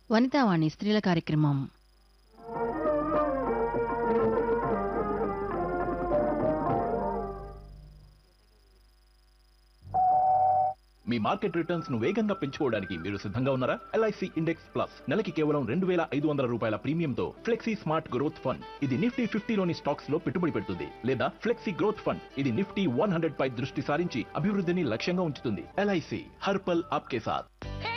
వనితావాణి స్త్రీల కార్యక్రమం మీ market returns ను వేగంగా పెంచుకోవడానికి మీరు సిద్ధంగా ఉన్నారా ఎల్ఐసి ఇండెక్స్ ప్లస్ నెలకి కేవలం రెండు వేల ఐదు వందల రూపాయల ప్రీమియంతో ఫ్లెక్సీ స్మార్ట్ గ్రోత్ ఫండ్ ఇది నిఫ్టీ ఫిఫ్టీలోని స్టాక్స్ లో పెట్టుబడి పెడుతుంది లేదా ఫ్లెక్సీ గ్రోత్ ఫండ్ ఇది నిఫ్టీ వన్ హండ్రెడ్ పై దృష్టి సారించి అభివృద్ధిని లక్ష్యంగా ఉంచుతుంది ఎల్ఐసి హర్పల్ ఆప్కే సాథ్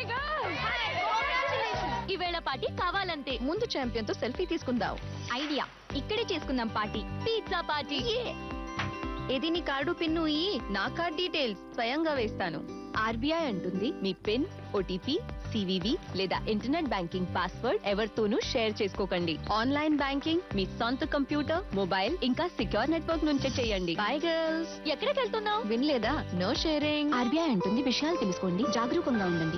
ఈవేళ పార్టీ కావాలంతే ముందు ఛాంపియన్ తో సెల్ఫీ తీసుకుందాం ఐడియా ఇక్కడే చేసుకుందాం పార్టీ పిజ్జా పార్టీ ఏది నీ కార్డు పిన్ను ఈ నా కార్డ్ డీటెయిల్స్ స్వయంగా వేస్తాను ఆర్బీఐ అంటుంది మీ పిన్ ఓటీపీ సివివి లేదా ఇంటర్నెట్ బ్యాంకింగ్ పాస్వర్డ్ ఎవరితోనూ షేర్ చేసుకోకండి ఆన్లైన్ బ్యాంకింగ్ మీ సొంత కంప్యూటర్ మొబైల్ ఇంకా సిక్యూర్ నెట్వర్క్ నుంచే చేయండి బై గర్ల్స్ ఎక్కడికి వెళ్తున్నావు వినలేదా నో షేరింగ్ ఆర్బీఐ అంటుంది విషయాలు తెలుసుకోండి జాగరూకంగా ఉండండి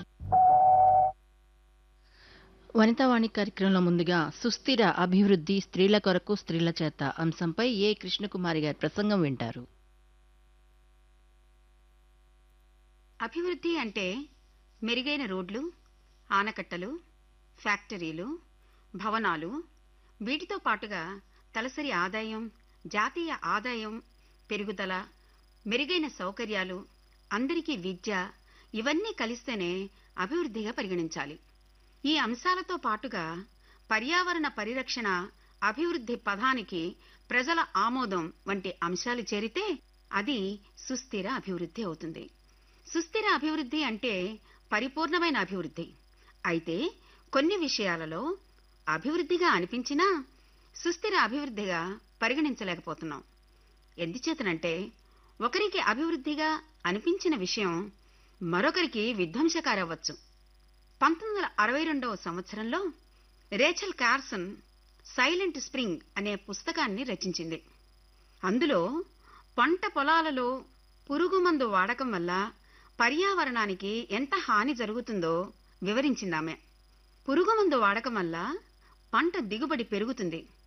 వనితావాణి కార్యక్రమంలో ముందుగా సుస్థిర అభివృద్ధి స్త్రీల కొరకు స్త్రీల చేత అంశంపై ఏ కృష్ణకుమారి గారి ప్రసంగం వింటారు అభివృద్ధి అంటే మెరుగైన రోడ్లు ఆనకట్టలు ఫ్యాక్టరీలు భవనాలు వీటితో పాటుగా తలసరి ఆదాయం జాతీయ ఆదాయం పెరుగుదల మెరుగైన సౌకర్యాలు అందరికీ విద్య ఇవన్నీ కలిస్తేనే అభివృద్ధిగా పరిగణించాలి ఈ అంశాలతో పాటుగా పర్యావరణ పరిరక్షణ అభివృద్ధి పదానికి ప్రజల ఆమోదం వంటి అంశాలు చేరితే అది సుస్థిర అభివృద్ధి అవుతుంది సుస్థిర అభివృద్ధి అంటే పరిపూర్ణమైన అభివృద్ధి అయితే కొన్ని విషయాలలో అభివృద్ధిగా అనిపించినా సుస్థిర అభివృద్ధిగా పరిగణించలేకపోతున్నాం ఎందుచేతనంటే ఒకరికి అభివృద్ధిగా అనిపించిన విషయం మరొకరికి విధ్వంసకారవ్వచ్చు పంతొమ్మిది వందల అరవై రెండవ సంవత్సరంలో రేచల్ కార్సన్ సైలెంట్ స్ప్రింగ్ అనే పుస్తకాన్ని రచించింది అందులో పంట పొలాలలో పురుగుమందు వాడకం వల్ల పర్యావరణానికి ఎంత హాని జరుగుతుందో వివరించిందామె పురుగుమందు వాడకం వల్ల పంట దిగుబడి పెరుగుతుంది